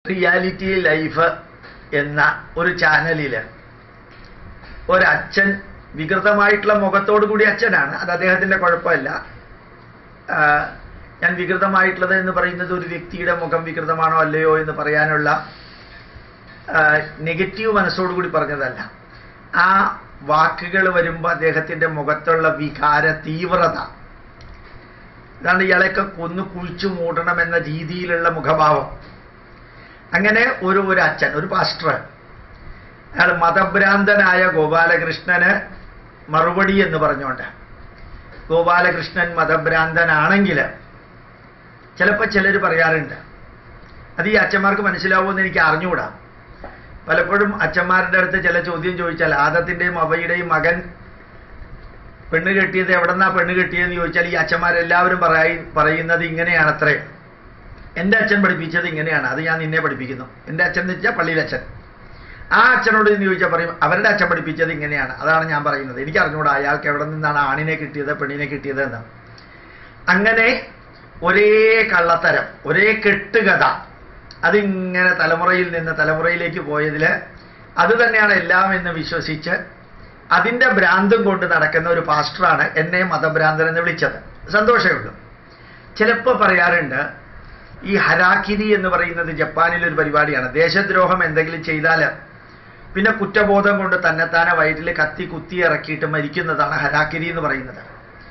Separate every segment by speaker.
Speaker 1: reality life എന്ന ഒരു ചാനലിൽ ഒരച്ഛൻ വികൃതമായിട്ടുള്ള മുഖത്തോടു കൂടി അച്ഛനാണ് അത് അദ്ദേഹത്തിന്റെ കുഴപ്പമല്ല ആ, ഞാൻ വികൃതമായിട്ടുള്ളത് എന്ന് പറയുന്നത് ഒരു വ്യക്തിയുടെ മുഖം വികൃതമാണോ അല്ലയോ എന്ന് പറയാനുള്ള നെഗറ്റീവ് മനസ്സോടുകൂടി പറഞ്ഞതല്ല ആ വാക്കുകൾ വരുമ്പോൾ അദ്ദേഹത്തിന്റെ മുഖത്തുള്ള വികാര തീവ്രത ഇതാണ് ഇയാളെയൊക്കെ കൊന്നു കുഴിച്ചു മൂടണം എന്ന രീതിയിലുള്ള മുഖഭാവം അങ്ങനെ ഒരു ഒരു അച്ഛൻ ഒരു പാസ്റ്റർ അയാൾ മതഭ്രാന്തനായ ഗോപാലകൃഷ്ണന് മറുപടി എന്ന് പറഞ്ഞുകൊണ്ട് ഗോപാലകൃഷ്ണൻ മതഭ്രാന്തനാണെങ്കിൽ ചിലപ്പോൾ ചിലർ പറയാറുണ്ട് അത് ഈ അച്ഛന്മാർക്ക് മനസ്സിലാവുമെന്ന് എനിക്ക് അറിഞ്ഞുകൂടാ പലപ്പോഴും അച്ഛന്മാരുടെ അടുത്ത് ചില ചോദ്യം ചോദിച്ചാൽ ആദത്തിന്റെയും അവയുടെയും മകൻ പെണ്ണ് കെട്ടിയത് എവിടെന്നാ പെണ്ണ് കെട്ടിയതെന്ന് ചോദിച്ചാൽ ഈ അച്ഛന്മാരെല്ലാവരും പറയ പറയുന്നത് ഇങ്ങനെയാണത്രേ എൻ്റെ അച്ഛൻ പഠിപ്പിച്ചത് ഇങ്ങനെയാണ് അത് ഞാൻ നിന്നെ പഠിപ്പിക്കുന്നു എൻ്റെ അച്ഛൻ എന്ന് വെച്ചാൽ പള്ളിയിലച്ഛൻ ആ അച്ഛനോട് എന്ന് ചോദിച്ചാൽ പറയും അവരുടെ അച്ഛൻ പഠിപ്പിച്ചത് ഇങ്ങനെയാണ് അതാണ് ഞാൻ പറയുന്നത് എനിക്ക് അറിഞ്ഞൂടാ അയാൾക്ക് എവിടെ നിന്നാണ് ആണിനെ കിട്ടിയത് പെണ്ണിനെ കിട്ടിയത് എന്ന് അങ്ങനെ ഒരേ കള്ളത്തരം ഒരേ കെട്ടുകഥ അതിങ്ങനെ തലമുറയിൽ നിന്ന് തലമുറയിലേക്ക് പോയതിൽ അത് തന്നെയാണ് എല്ലാം എന്ന് വിശ്വസിച്ച് അതിൻ്റെ ഭ്രാന്തും കൊണ്ട് നടക്കുന്ന ഒരു പാസ്റ്ററാണ് എന്നെ മതഭ്രാന്തൻ എന്ന് വിളിച്ചത് സന്തോഷമേ ഉള്ളൂ ചിലപ്പോൾ പറയാറുണ്ട് ഈ ഹരാക്കിരി എന്ന് പറയുന്നത് ജപ്പാനിലെ ഒരു പരിപാടിയാണ് ദേശദ്രോഹം എന്തെങ്കിലും ചെയ്താൽ പിന്നെ കുറ്റബോധം കൊണ്ട് തന്നെത്താനെ വയറ്റിൽ കത്തി കുത്തി ഇറക്കിയിട്ട് മരിക്കുന്നതാണ് ഹരാക്കിരി എന്ന് പറയുന്നത്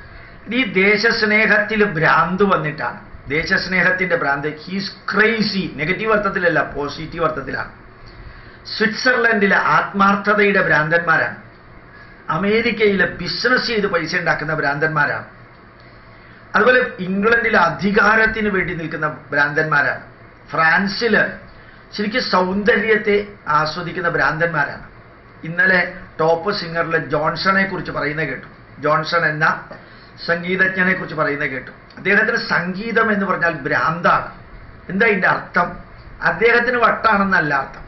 Speaker 1: ഈ ദേശസ്നേഹത്തിൽ ഭ്രാന്ത് വന്നിട്ടാണ് ദേശസ്നേഹത്തിന്റെ ഭ്രാന്ത് ഹീസ് ക്രൈസി നെഗറ്റീവ് അർത്ഥത്തിലല്ല പോസിറ്റീവ് അർത്ഥത്തിലാണ് സ്വിറ്റ്സർലൻഡിലെ ആത്മാർത്ഥതയുടെ ഭ്രാന്തന്മാരാണ് അമേരിക്കയിലെ ബിസിനസ് ചെയ്ത് പൈസ ഉണ്ടാക്കുന്ന ഭ്രാന്തന്മാരാണ് അതുപോലെ ഇംഗ്ലണ്ടിലെ അധികാരത്തിന് വേണ്ടി നിൽക്കുന്ന ഭ്രാന്തന്മാരാണ് ഫ്രാൻസില് ശരിക്കും സൗന്ദര്യത്തെ ആസ്വദിക്കുന്ന ഭ്രാന്തന്മാരാണ് ഇന്നലെ ടോപ്പ് സിംഗറിലെ ജോൺസണെ കുറിച്ച് പറയുന്നത് കേട്ടു ജോൺസൺ എന്ന സംഗീതജ്ഞനെ കുറിച്ച് പറയുന്നത് കേട്ടു അദ്ദേഹത്തിന് സംഗീതം എന്ന് പറഞ്ഞാൽ ഭ്രാന്താണ് എന്താ ഇതിന്റെ അർത്ഥം അദ്ദേഹത്തിന് വട്ടാണെന്നല്ല അർത്ഥം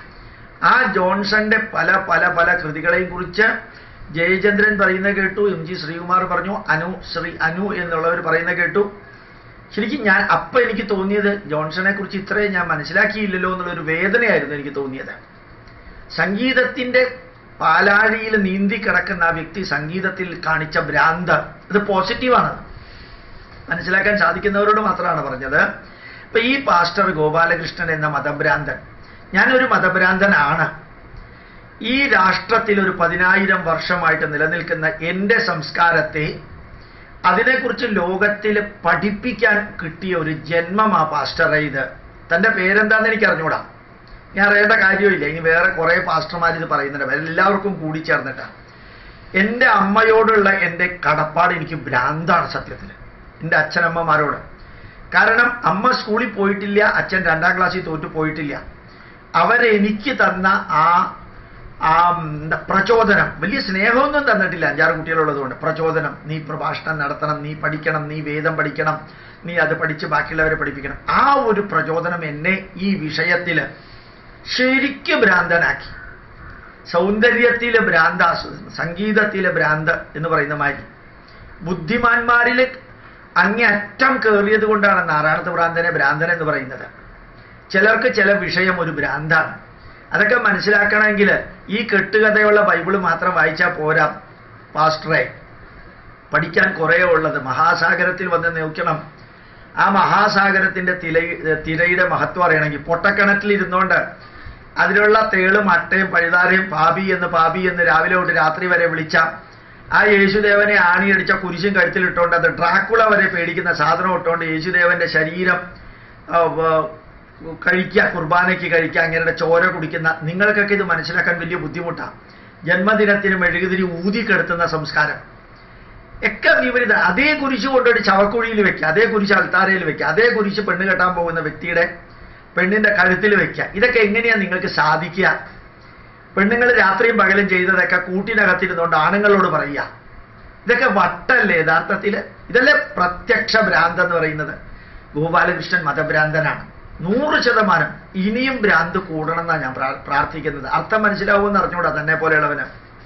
Speaker 1: ആ ജോൺസന്റെ പല പല പല കൃതികളെയും കുറിച്ച് ജയചന്ദ്രൻ പറയുന്നത് കേട്ടു എം ജി ശ്രീകുമാർ പറഞ്ഞു അനു ശ്രീ അനു എന്നുള്ളവർ പറയുന്നത് കേട്ടു ശരിക്കും ഞാൻ അപ്പം എനിക്ക് തോന്നിയത് ജോൺസനെ കുറിച്ച് ഇത്രയും ഞാൻ മനസ്സിലാക്കിയില്ലല്ലോ എന്നുള്ളൊരു വേദനയായിരുന്നു എനിക്ക് തോന്നിയത് സംഗീതത്തിന്റെ പാലാഴിയിൽ നീന്തി കിടക്കുന്ന ആ വ്യക്തി സംഗീതത്തിൽ കാണിച്ച ഭ്രാന്ത് ഇത് പോസിറ്റീവാണ് മനസ്സിലാക്കാൻ സാധിക്കുന്നവരോട് മാത്രമാണ് പറഞ്ഞത് ഇപ്പൊ ഈ പാസ്റ്റർ ഗോപാലകൃഷ്ണൻ എന്ന മതഭ്രാന്തൻ ഞാനൊരു മതഭ്രാന്തനാണ് ഈ രാഷ്ട്രത്തിൽ ഒരു പതിനായിരം വർഷമായിട്ട് നിലനിൽക്കുന്ന എൻ്റെ സംസ്കാരത്തെ അതിനെക്കുറിച്ച് ലോകത്തിൽ പഠിപ്പിക്കാൻ കിട്ടിയ ഒരു ജന്മം ആ പാസ്റ്ററെ ഇത് തൻ്റെ പേരെന്താന്ന് എനിക്ക് അറിഞ്ഞൂടാ ഞാൻ അറിയേണ്ട കാര്യമില്ല ഇനി വേറെ കുറേ പാസ്റ്റർമാർ ഇത് പറയുന്നുണ്ട് എല്ലാവർക്കും കൂടി ചേർന്നിട്ടാണ് എൻ്റെ അമ്മയോടുള്ള എൻ്റെ കടപ്പാട് എനിക്ക് ഭ്രാന്താണ് സത്യത്തിൽ എൻ്റെ അച്ഛനമ്മമാരോട് കാരണം അമ്മ സ്കൂളിൽ പോയിട്ടില്ല അച്ഛൻ രണ്ടാം ക്ലാസ്സിൽ തോറ്റു പോയിട്ടില്ല അവരെനിക്ക് തന്ന ആ ആ എന്താ പ്രചോദനം വലിയ സ്നേഹമൊന്നും തന്നിട്ടില്ല അഞ്ചാറ് കുട്ടികളുള്ളതുകൊണ്ട് പ്രചോദനം നീ പ്രഭാഷണം നടത്തണം നീ പഠിക്കണം നീ വേദം പഠിക്കണം നീ അത് പഠിച്ച് ബാക്കിയുള്ളവരെ പഠിപ്പിക്കണം ആ ഒരു പ്രചോദനം എന്നെ ഈ വിഷയത്തിൽ ശരിക്കും ഭ്രാന്തനാക്കി സൗന്ദര്യത്തിലെ ഭ്രാന്ത സംഗീതത്തിലെ ഭ്രാന്ത് എന്ന് പറയുന്ന മാതിരി ബുദ്ധിമാന്മാരിൽ അങ്ങേയറ്റം കയറിയത് കൊണ്ടാണ് നാരായണത്ത് ഭ്രാന്തനെ ഭ്രാന്തൻ എന്ന് പറയുന്നത് ചിലർക്ക് ചില വിഷയം ഒരു ഭ്രാന്താണ് അതൊക്കെ മനസ്സിലാക്കണമെങ്കിൽ ഈ കെട്ടുകഥയുള്ള ബൈബിള് മാത്രം വായിച്ചാൽ പോരാ പാസ്റ്ററെ പഠിക്കാൻ കുറേ ഉള്ളത് മഹാസാഗരത്തിൽ വന്ന് നോക്കണം ആ മഹാസാഗരത്തിന്റെ തിര തിരയുടെ മഹത്വം അറിയണമെങ്കിൽ പൊട്ടക്കിണറ്റിൽ ഇരുന്നുകൊണ്ട് അതിലുള്ള തേളും അട്ടയും പഴുതാരയും പാപി എന്ന് പാപി എന്ന് രാവിലെ തൊട്ട് രാത്രി വരെ വിളിച്ച ആ യേശുദേവനെ ആണിയടിച്ച കുരിശും കഴുത്തിലിട്ടുകൊണ്ട് അത് ഡ്രാക്കുള വരെ പേടിക്കുന്ന സാധനം ഇട്ടുകൊണ്ട് യേശുദേവന്റെ ശരീരം ആ, വ- കഴിക്കുക കുർബാനയ്ക്ക് കഴിക്കുക അങ്ങനെയുടെ ചോര കുടിക്കുന്ന നിങ്ങൾക്കൊക്കെ ഇത് മനസ്സിലാക്കാൻ വലിയ ബുദ്ധിമുട്ടാണ് ജന്മദിനത്തിന് മെഴുകുതിരി ഊതിക്കെടുത്തുന്ന സംസ്കാരം ഒക്കെ വിപരീത അതേ കുരിശ് കൊണ്ടൊരു ചവക്കുഴിയിൽ വെക്കുക അതേ കുരിശ് അൾത്താരയിൽ വെക്കുക അതേ കുരിശ് പെണ്ണ് കെട്ടാൻ പോകുന്ന വ്യക്തിയുടെ പെണ്ണിന്റെ കഴുത്തിൽ വെക്കുക ഇതൊക്കെ എങ്ങനെയാ നിങ്ങൾക്ക് സാധിക്കുക പെണ്ണുങ്ങൾ രാത്രിയും പകലും ചെയ്തതൊക്കെ കൂട്ടിനകത്തിരുന്നുകൊണ്ട് ആണുങ്ങളോട് പറയുക ഇതൊക്കെ വട്ടല്ലേ യഥാർത്ഥത്തിൽ ഇതല്ലേ പ്രത്യക്ഷ ഭ്രാന്ത് എന്ന് പറയുന്നത് ഗോപാലകൃഷ്ണൻ മതഭ്രാന്തനാണ് നൂറ് ശതമാനം ഇനിയും ഭ്രാന്ത് കൂടണം എന്നാണ് ഞാൻ പ്രാ- പ്രാർത്ഥിക്കുന്നത് അർത്ഥം മനസ്സിലാവുമെന്ന് അറിഞ്ഞൂടാ തന്നെ പോലെയുള്ളവന്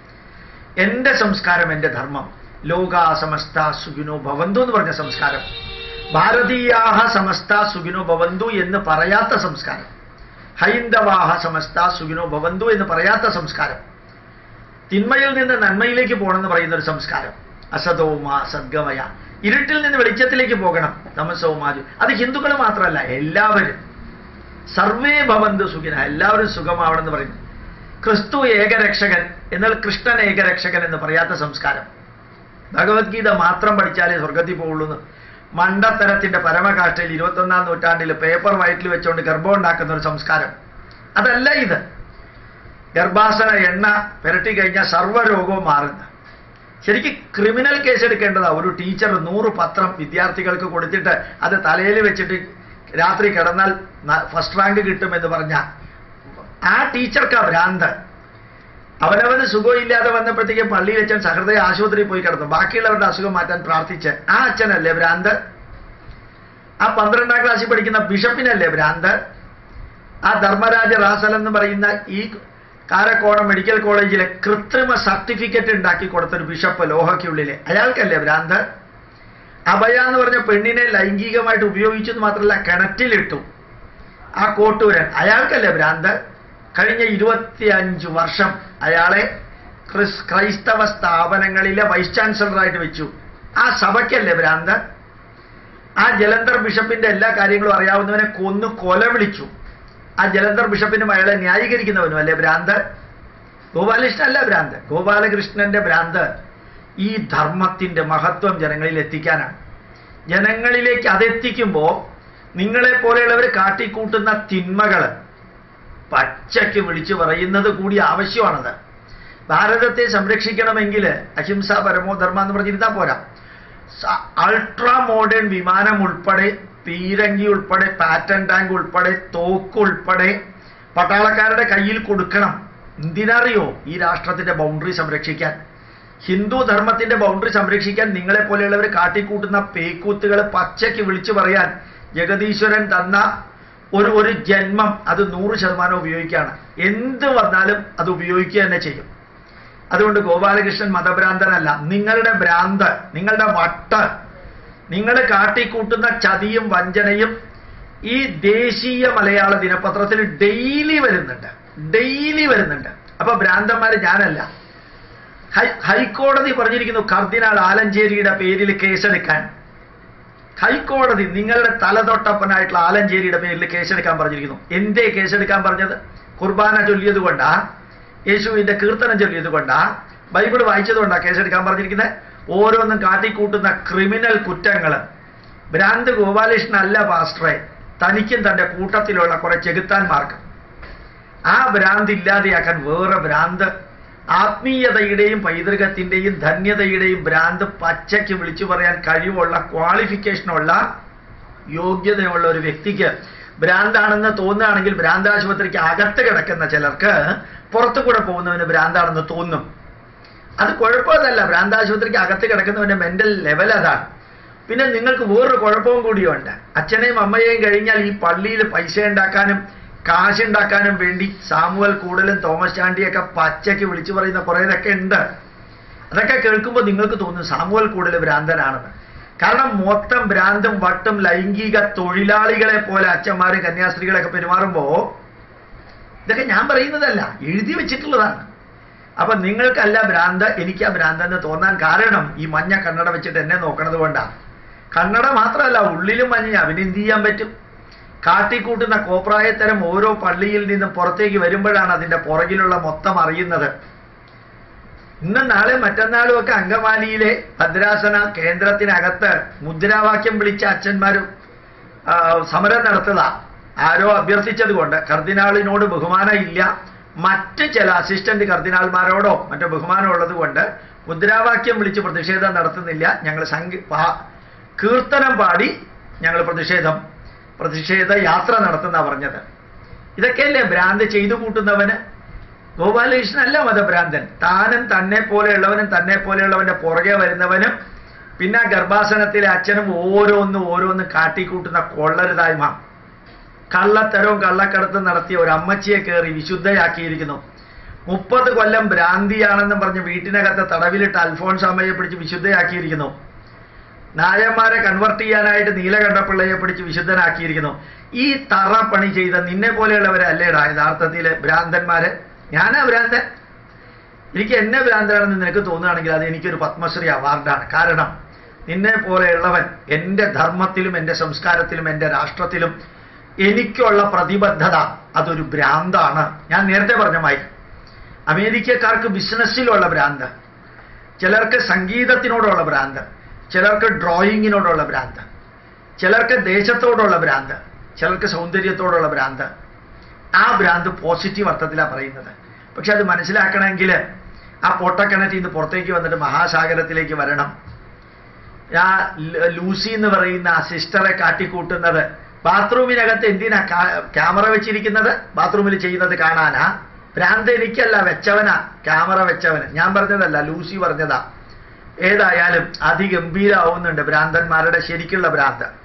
Speaker 1: എന്റെ സംസ്കാരം എന്റെ ധർമ്മം ലോകാ സമസ്ത സുഖിനോ ഭവന്തു എന്ന് പറഞ്ഞ സംസ്കാരം ഭാരതീയാഹ സമസ്ത സുഖിനോ ഭവന്തു എന്ന് പറയാത്ത സംസ്കാരം ഹൈന്ദവാഹ സമസ്ത സുഖിനോ ഭവന്തു എന്ന് പറയാത്ത സംസ്കാരം തിന്മയിൽ നിന്ന് നന്മയിലേക്ക് പോകണമെന്ന് പറയുന്ന ഒരു സംസ്കാരം അസതോമ സദ്ഗമയ ഇരുട്ടിൽ നിന്ന് വെളിച്ചത്തിലേക്ക് പോകണം തമസോമാജു അത് ഹിന്ദുക്കൾ മാത്രമല്ല എല്ലാവരും സർവേ ഭവന്തു സുഖിന എല്ലാവരും സുഖമാവണമെന്ന് പറയുന്നു ക്രിസ്തു ഏകരക്ഷകൻ എന്നാൽ കൃഷ്ണൻ ഏകരക്ഷകൻ എന്ന് പറയാത്ത സംസ്കാരം ഭഗവത്ഗീത മാത്രം പഠിച്ചാലേ സ്വർഗത്തിൽ പോകുള്ളൂ എന്ന് മണ്ടത്തരത്തിന്റെ പരമകാഷ്ടയിൽ ഇരുപത്തൊന്നാം നൂറ്റാണ്ടിൽ പേപ്പർ വയറ്റിൽ വെച്ചുകൊണ്ട് ഗർഭം ഉണ്ടാക്കുന്ന ഒരു സംസ്കാരം അതല്ല ഇത് ഗർഭാസന എണ്ണ പുരട്ടി കഴിഞ്ഞാൽ സർവ്വരോഗവും മാറുന്ന ശരിക്കും ക്രിമിനൽ കേസ് എടുക്കേണ്ടതാ ഒരു ടീച്ചർ നൂറ് പത്രം വിദ്യാർത്ഥികൾക്ക് കൊടുത്തിട്ട് അത് തലയിൽ വെച്ചിട്ട് രാത്രി കിടന്നാൽ ഫസ്റ്റ് റാങ്ക് കിട്ടുമെന്ന് പറഞ്ഞ ആ ടീച്ചർക്കാ ഭ്രാന്ത് അവനവന് സുഖമില്ലാതെ വന്നപ്പോഴത്തേക്ക് പള്ളിയിൽ അച്ഛൻ സഹൃദയ ആശുപത്രിയിൽ പോയി കിടന്നു ബാക്കിയുള്ളവരുടെ അസുഖം മാറ്റാൻ പ്രാർത്ഥിച്ച് ആ അച്ഛനല്ലേ ഭ്രാന്ത് ആ പന്ത്രണ്ടാം ക്ലാസ്സിൽ പഠിക്കുന്ന ബിഷപ്പിനല്ലേ ഭ്രാന്ത് ആ ധർമ്മരാജ റാസൽ എന്ന് പറയുന്ന ഈ കാരക്കോണം മെഡിക്കൽ കോളേജിലെ കൃത്രിമ സർട്ടിഫിക്കറ്റ് ഉണ്ടാക്കി കൊടുത്തൊരു ബിഷപ്പ് ലോഹയ്ക്കുള്ളിലെ അയാൾക്കല്ലേ ഭ്രാന്ത് അഭയ എന്ന് പറഞ്ഞ പെണ്ണിനെ ലൈംഗികമായിട്ട് ഉപയോഗിച്ചെന്ന് മാത്രമല്ല കിണറ്റിലിട്ടു ആ കോട്ടൂരൻ അയാൾക്കല്ലേ ഭ്രാന്ത് കഴിഞ്ഞ ഇരുപത്തിയഞ്ച് വർഷം അയാളെ ക്രിസ് ക്രൈസ്തവ സ്ഥാപനങ്ങളിലെ വൈസ് ചാൻസലറായിട്ട് വെച്ചു ആ സഭയ്ക്കല്ലേ ഭ്രാന്ത് ആ ജലന്ധർ ബിഷപ്പിന്റെ എല്ലാ കാര്യങ്ങളും അറിയാവുന്നവനെ കൊന്നു കൊല വിളിച്ചു ആ ജലന്ധർ ബിഷപ്പിനും അയാളെ ന്യായീകരിക്കുന്നവനും അല്ലേ ഭ്രാന്ത് ഗോപാലകൃഷ്ണൻ അല്ല ഭ്രാന്ത് ഗോപാലകൃഷ്ണന്റെ ഭ്രാന്ത് ഈ ധർമ്മത്തിന്റെ മഹത്വം ജനങ്ങളിൽ എത്തിക്കാനാണ് ജനങ്ങളിലേക്ക് അതെത്തിക്കുമ്പോൾ നിങ്ങളെ പോലെയുള്ളവർ കാട്ടിക്കൂട്ടുന്ന തിന്മകൾ പച്ചയ്ക്ക് വിളിച്ചു പറയുന്നത് കൂടി ആവശ്യമാണത് ഭാരതത്തെ സംരക്ഷിക്കണമെങ്കിൽ അഹിംസ പരമോധർമ്മ എന്ന് പറഞ്ഞിരുന്നാൽ പോരാ അൾട്രാ മോഡേൺ വിമാനം ഉൾപ്പെടെ പീരങ്കി ഉൾപ്പെടെ പാറ്റൻ ടാങ്ക് ഉൾപ്പെടെ തോക്ക് ഉൾപ്പെടെ പട്ടാളക്കാരുടെ കയ്യിൽ കൊടുക്കണം എന്തിനറിയോ ഈ രാഷ്ട്രത്തിന്റെ ബൗണ്ടറി സംരക്ഷിക്കാൻ ഹിന്ദു ധർമ്മത്തിന്റെ ബൗണ്ടറി സംരക്ഷിക്കാൻ നിങ്ങളെ പോലെയുള്ളവർ കാട്ടിക്കൂട്ടുന്ന പേക്കൂത്തുകൾ പച്ചയ്ക്ക് വിളിച്ചു പറയാൻ ജഗദീശ്വരൻ തന്ന ഒരു ഒരു ജന്മം അത് നൂറ് ശതമാനം ഉപയോഗിക്കുകയാണ് എന്ത് വന്നാലും അത് ഉപയോഗിക്കുക തന്നെ ചെയ്യും അതുകൊണ്ട് ഗോപാലകൃഷ്ണൻ മതഭ്രാന്തനല്ല നിങ്ങളുടെ ഭ്രാന്ത് നിങ്ങളുടെ വട്ട് നിങ്ങൾ കാട്ടിക്കൂട്ടുന്ന ചതിയും വഞ്ചനയും ഈ ദേശീയ മലയാള ദിനപത്രത്തിൽ ഡെയിലി വരുന്നുണ്ട് ഡെയിലി വരുന്നുണ്ട് അപ്പൊ ഭ്രാന്തന്മാര് ഞാനല്ല ഹൈ ഹൈക്കോടതി പറഞ്ഞിരിക്കുന്നു കർദിനാൾ ആലഞ്ചേരിയുടെ പേരിൽ കേസെടുക്കാൻ ഹൈക്കോടതി നിങ്ങളുടെ തലതൊട്ടപ്പനായിട്ടുള്ള ആലഞ്ചേരിയുടെ പേരിൽ കേസെടുക്കാൻ പറഞ്ഞിരിക്കുന്നു എന്തേ കേസെടുക്കാൻ പറഞ്ഞത് കുർബാന ചൊല്ലിയത് കൊണ്ടാ യേശുവിന്റെ കീർത്തനം ചൊല്ലിയത് കൊണ്ടാ ബൈബിൾ വായിച്ചത് കൊണ്ടാ കേസെടുക്കാൻ പറഞ്ഞിരിക്കുന്നത് ഓരോന്നും കാട്ടിക്കൂട്ടുന്ന ക്രിമിനൽ കുറ്റങ്ങൾ ഭ്രാന്ത് ഗോപാലകൃഷ്ണൻ അല്ല പാസ്റ്ററെ തനിക്കും തന്റെ കൂട്ടത്തിലുള്ള കുറെ ചെകുത്താന്മാർക്ക് ആ ഭ്രാന്ത് ഇല്ലാതെയാക്കാൻ വേറെ ഭ്രാന്ത് ആത്മീയതയുടെയും പൈതൃകത്തിന്റെയും ധന്യതയുടെയും ഭ്രാന്ത് പച്ചയ്ക്ക് വിളിച്ചു പറയാൻ കഴിവുള്ള ക്വാളിഫിക്കേഷനുള്ള യോഗ്യതയുള്ള ഒരു വ്യക്തിക്ക് ഭ്രാന്താണെന്ന് തോന്നുകയാണെങ്കിൽ ഭ്രാന്താശുപത്രിക്ക് അകത്ത് കിടക്കുന്ന ചിലർക്ക് പുറത്തു കൂടെ പോകുന്നവന് ഭ്രാന്താണെന്ന് തോന്നും അത് കുഴപ്പമല്ല ഭ്രാന്താശുപത്രിക്ക് അകത്ത് കിടക്കുന്നവന്റെ മെന്റൽ ലെവൽ അതാണ് പിന്നെ നിങ്ങൾക്ക് വേറൊരു കുഴപ്പവും കൂടിയുണ്ട് അച്ഛനെയും അമ്മയെയും കഴിഞ്ഞാൽ ഈ പള്ളിയിൽ പൈസ ഉണ്ടാക്കാനും കാശുണ്ടാക്കാനും വേണ്ടി സാമുവൽ കൂടലും തോമസ് ചാണ്ടിയൊക്കെ പച്ചയ്ക്ക് വിളിച്ചു പറയുന്ന കുറേതൊക്കെ ഉണ്ട് അതൊക്കെ കേൾക്കുമ്പോൾ നിങ്ങൾക്ക് തോന്നും സാമുവൽ കൂടൽ ഭ്രാന്തനാണെന്ന് കാരണം മൊത്തം ഭ്രാന്തും വട്ടും ലൈംഗിക തൊഴിലാളികളെ പോലെ അച്ഛന്മാരും കന്യാസ്ത്രീകളൊക്കെ പെരുമാറുമ്പോൾ ഇതൊക്കെ ഞാൻ പറയുന്നതല്ല എഴുതി വെച്ചിട്ടുള്ളതാണ് അപ്പൊ നിങ്ങൾക്കല്ല ഭ്രാന്ത് എനിക്ക് ആ ഭ്രാന്തെന്ന് തോന്നാൻ കാരണം ഈ മഞ്ഞ കണ്ണട വെച്ചിട്ട് എന്നെ നോക്കണത് കൊണ്ടാണ് കണ്ണട മാത്രമല്ല ഉള്ളിലും മഞ്ഞ അവനെന്ത് ചെയ്യാൻ പറ്റും കാട്ടിക്കൂട്ടുന്ന കോപ്രായത്തരം ഓരോ പള്ളിയിൽ നിന്നും പുറത്തേക്ക് വരുമ്പോഴാണ് അതിന്റെ പുറകിലുള്ള മൊത്തം അറിയുന്നത് ഇന്ന് നാളെ മറ്റന്നാളും ഒക്കെ അങ്കമാലിയിലെ ഭദ്രാസന കേന്ദ്രത്തിനകത്ത് മുദ്രാവാക്യം വിളിച്ച അച്ഛന്മാരും ആ, സമരം നടത്തുക ആരോ അഭ്യർത്ഥിച്ചത് കൊണ്ട് കർദിനാളിനോട് ബഹുമാനം ഇല്ല മറ്റ് ചില അസിസ്റ്റന്റ് കർദിനാൾമാരോടോ മറ്റോ ബഹുമാനം ഉള്ളത് കൊണ്ട് മുദ്രാവാക്യം വിളിച്ച് പ്രതിഷേധം നടത്തുന്നില്ല ഞങ്ങൾ സംഘ പാ- കീർത്തനം പാടി ഞങ്ങൾ പ്രതിഷേധം പ്രതിഷേധ യാത്ര നടത്തുന്ന പറഞ്ഞത് ഇതൊക്കെയല്ലേ ഭ്രാന്ത് ചെയ്തു കൂട്ടുന്നവന് ഗോപാലകൃഷ്ണൻ അല്ല മതഭ്രാന്തൻ താനും തന്നെ പോലെയുള്ളവനും തന്നെ പോലെയുള്ളവന്റെ പുറകെ വരുന്നവനും പിന്നെ ആ ഗർഭാസനത്തിലെ അച്ഛനും ഓരോന്നും ഓരോന്നും കാട്ടിക്കൂട്ടുന്ന കൊള്ളരുതായ്മ കള്ളത്തരവും കള്ളക്കടത്തും നടത്തിയ ഒരു അമ്മച്ചിയെ കയറി വിശുദ്ധയാക്കിയിരിക്കുന്നു മുപ്പത് കൊല്ലം ഭ്രാന്തിയാണെന്നും പറഞ്ഞ് വീട്ടിനകത്ത് തടവിലിട്ട് അൽഫോൺസ് അമ്മയെ പിടിച്ച് വിശുദ്ധയാക്കിയിരിക്കുന്നു നായന്മാരെ കൺവെർട്ട് ചെയ്യാനായിട്ട് നീലകണ്ഠപിള്ളയെ പിടിച്ച് വിശുദ്ധനാക്കിയിരിക്കുന്നു ഈ തറ പണി ചെയ്ത നിന്നെ പോലെയുള്ളവരെ അല്ലേടാ യഥാർത്ഥത്തിൽ ഭ്രാന്തന്മാര് ഞാനാ ഭ്രാന്തൻ എനിക്ക് എന്നെ ഭ്രാന്തനാണെന്ന് നിനക്ക് തോന്നുകയാണെങ്കിൽ അത് എനിക്കൊരു പത്മശ്രീ അവാർഡാണ് കാരണം നിന്നെ പോലെയുള്ളവൻ എൻ്റെ ധർമ്മത്തിലും എൻ്റെ സംസ്കാരത്തിലും എൻ്റെ രാഷ്ട്രത്തിലും എനിക്കുള്ള പ്രതിബദ്ധത അതൊരു ഭ്രാന്താണ് ഞാൻ നേരത്തെ പറഞ്ഞ മായി അമേരിക്കക്കാർക്ക് ബിസിനസ്സിലുള്ള ഭ്രാന്ത് ചിലർക്ക് സംഗീതത്തിനോടുള്ള ഭ്രാന്ത് ചിലർക്ക് ഡ്രോയിങ്ങിനോടുള്ള ഭ്രാന്ത് ചിലർക്ക് ദേശത്തോടുള്ള ഭ്രാന്ത് ചിലർക്ക് സൗന്ദര്യത്തോടുള്ള ഭ്രാന്ത് ആ ഭ്രാന്ത് പോസിറ്റീവ് അർത്ഥത്തിലാണ് പറയുന്നത് പക്ഷെ അത് മനസ്സിലാക്കണമെങ്കിൽ ആ പൊട്ടക്കിണറ്റിൽ നിന്ന് പുറത്തേക്ക് വന്നിട്ട് മഹാസാഗരത്തിലേക്ക് വരണം ആ ല- ലൂസി എന്ന് പറയുന്ന ആ സിസ്റ്ററെ കാട്ടിക്കൂട്ടുന്നത് ബാത്റൂമിനകത്ത് എന്തിനാ കാ- ക്യാമറ വെച്ചിരിക്കുന്നത് ബാത്റൂമിൽ ചെയ്യുന്നത് കാണാനാ ഭ്രാന്ത് എനിക്കല്ല വെച്ചവനാ ക്യാമറ വെച്ചവന് ഞാൻ പറഞ്ഞതല്ല ലൂസി പറഞ്ഞതാ ഏതായാലും അതിഗംഭീരാവുന്നുണ്ട് ഭ്രാന്തന്മാരുടെ ശരിക്കുള്ള ഭ്രാന്ത്